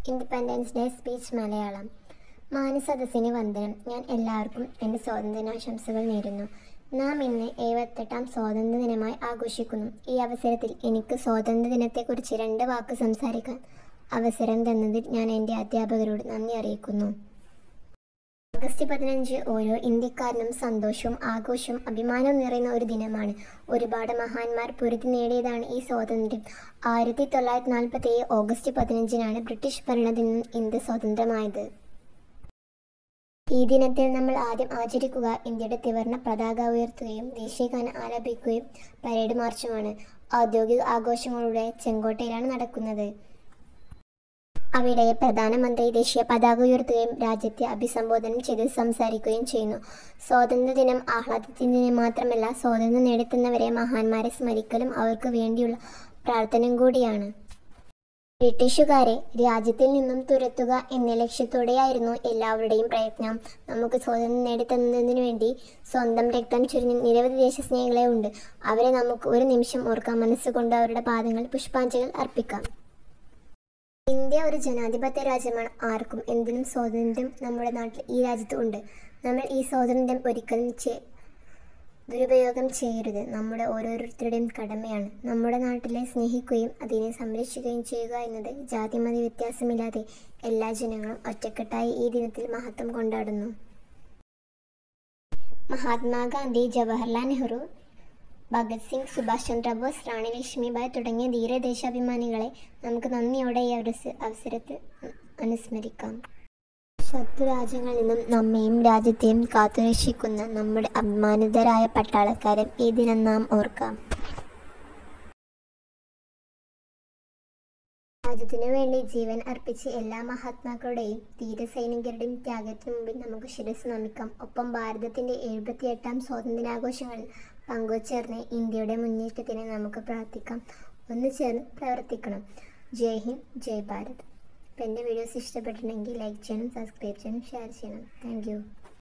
independence day speech Malayalam മാനസദസ്സിന് വന്ദനം ഞാൻ എല്ലാവർക്കും എൻ്റെ സ്വാതന്ത്ര്യാശംസകൾ നേരുന്നു നാം ഇന്ന് എഴുപത്തെട്ടാം സ്വാതന്ത്ര്യ ദിനമായി ആഘോഷിക്കുന്നു ഈ അവസരത്തിൽ എനിക്ക് സ്വാതന്ത്ര്യ ദിനത്തെക്കുറിച്ച് രണ്ട് വാക്ക് സംസാരിക്കാൻ അവസരം തന്നതിൽ ഞാൻ എൻ്റെ അധ്യാപകരോട് നന്ദി അറിയിക്കുന്നു ഓഗസ്റ്റ് പതിനഞ്ച് ഓരോ ഇന്ത്യക്കാരനും സന്തോഷവും ആഘോഷവും അഭിമാനവും നിറയുന്ന ഒരു ദിനമാണ് ഒരുപാട് മഹാന്മാർ പൊരുതി നേടിയതാണ് ഈ സ്വാതന്ത്ര്യം ആയിരത്തി തൊള്ളായിരത്തി നാൽപ്പത്തി ഏഴ് ഓഗസ്റ്റ് പതിനഞ്ചിനാണ് ബ്രിട്ടീഷ് ഭരണത്തിൽ നിന്നും ഇന്ത്യ സ്വതന്ത്രമായത് ഈ ദിനത്തിൽ നമ്മൾ ആദ്യം ആചരിക്കുക ഇന്ത്യയുടെ ത്രിവർണ്ണ പതാക ഉയർത്തുകയും ദേശീയഗാനം ആലപിക്കുകയും പരേഡ് മാർച്ചുമാണ് ഔദ്യോഗിക ആഘോഷങ്ങളുടെ ചെങ്കോട്ടയിലാണ് നടക്കുന്നത് അവിടെ പ്രധാനമന്ത്രി ദേശീയ പതാക ഉയർത്തുകയും രാജ്യത്തെ അഭിസംബോധന ചെയ്ത് സംസാരിക്കുകയും ചെയ്യുന്നു സ്വാതന്ത്ര്യദിനം ആഹ്ലാദത്തിന് മാത്രമല്ല സ്വാതന്ത്ര്യം നേടിത്തുന്നവരെ മഹാന്മാരെ സ്മരിക്കലും അവർക്ക് വേണ്ടിയുള്ള പ്രാർത്ഥനയും കൂടിയാണ് ബ്രിട്ടീഷുകാരെ രാജ്യത്തിൽ നിന്നും തുരത്തുക എന്ന ലക്ഷ്യത്തോടെയായിരുന്നു എല്ലാവരുടെയും പ്രയത്നം നമുക്ക് സ്വാതന്ത്ര്യം നേടിത്തന്നതിനു വേണ്ടി സ്വന്തം രക്തം ചുരിഞ്ഞ നിരവധി ദേശസ്നേഹികളെ ഉണ്ട് അവരെ നമുക്ക് ഒരു നിമിഷം ഓർക്കാം മനസ്സുകൊണ്ട് അവരുടെ പാദങ്ങൾ പുഷ്പാഞ്ജലികൾ അർപ്പിക്കാം ഇന്ത്യ ഒരു ജനാധിപത്യ രാജ്യമാണ് ആർക്കും എന്തിനും സ്വാതന്ത്ര്യം നമ്മുടെ നാട്ടിൽ ഈ രാജ്യത്ത് ഉണ്ട് നമ്മൾ ഈ സ്വാതന്ത്ര്യം ഒരിക്കലും ചെ ദുരുപയോഗം ചെയ്യരുത് നമ്മുടെ ഓരോരുത്തരുടെയും കടമയാണ് നമ്മുടെ നാട്ടിലെ സ്നേഹിക്കുകയും അതിനെ സംരക്ഷിക്കുകയും ചെയ്യുക എന്നത് ജാതിമത വ്യത്യാസമില്ലാതെ എല്ലാ ജനങ്ങളും ഒറ്റക്കെട്ടായി ഈ ദിനത്തിൽ മഹത്വം കൊണ്ടാടുന്നു മഹാത്മാഗാന്ധി ജവഹർലാൽ നെഹ്റു ഭഗത് സിംഗ് സുഭാഷ് ചന്ദ്രബോസ് റാണി ലക്ഷ്മിബായ് തുടങ്ങിയ ധീരദേശാഭിമാനികളെ നമുക്ക് നന്ദിയോടെ ഈ അവസ- അവസരത്തിൽ അനുസ്മരിക്കാം ശത്രു രാജ്യങ്ങളിൽ നിന്നും നമ്മയും രാജ്യത്തെയും കാത്തുരക്ഷിക്കുന്ന നമ്മുടെ അഭിമാനിതരായ പട്ടാളക്കാരെ ഈ ദിനം നാം ഓർക്കാം രാജ്യത്തിനു വേണ്ടി ജീവൻ അർപ്പിച്ച എല്ലാ മഹാത്മാക്കളുടെയും ധീരസൈനികരുടെയും ത്യാഗത്തിനു മുമ്പിൽ നമുക്ക് ശിരസ് നമിക്കാം ഒപ്പം ഭാരതത്തിന്റെ എഴുപത്തിയെട്ടാം സ്വാതന്ത്ര്യാഘോഷങ്ങളിൽ പങ്കുചേർന്ന് ഇന്ത്യയുടെ മുന്നേറ്റത്തിന് നമുക്ക് പ്രാർത്ഥിക്കാം ഒന്ന് ചേർന്ന് പ്രവർത്തിക്കണം ജയ് ഹിന്ദ് ജയ് ഭാരത് അപ്പോൾ എൻ്റെ വീഡിയോസ് ഇഷ്ടപ്പെട്ടിട്ടുണ്ടെങ്കിൽ ലൈക്ക് ചെയ്യണം സബ്സ്ക്രൈബ് ചെയ്യണം ഷെയർ ചെയ്യണം താങ്ക്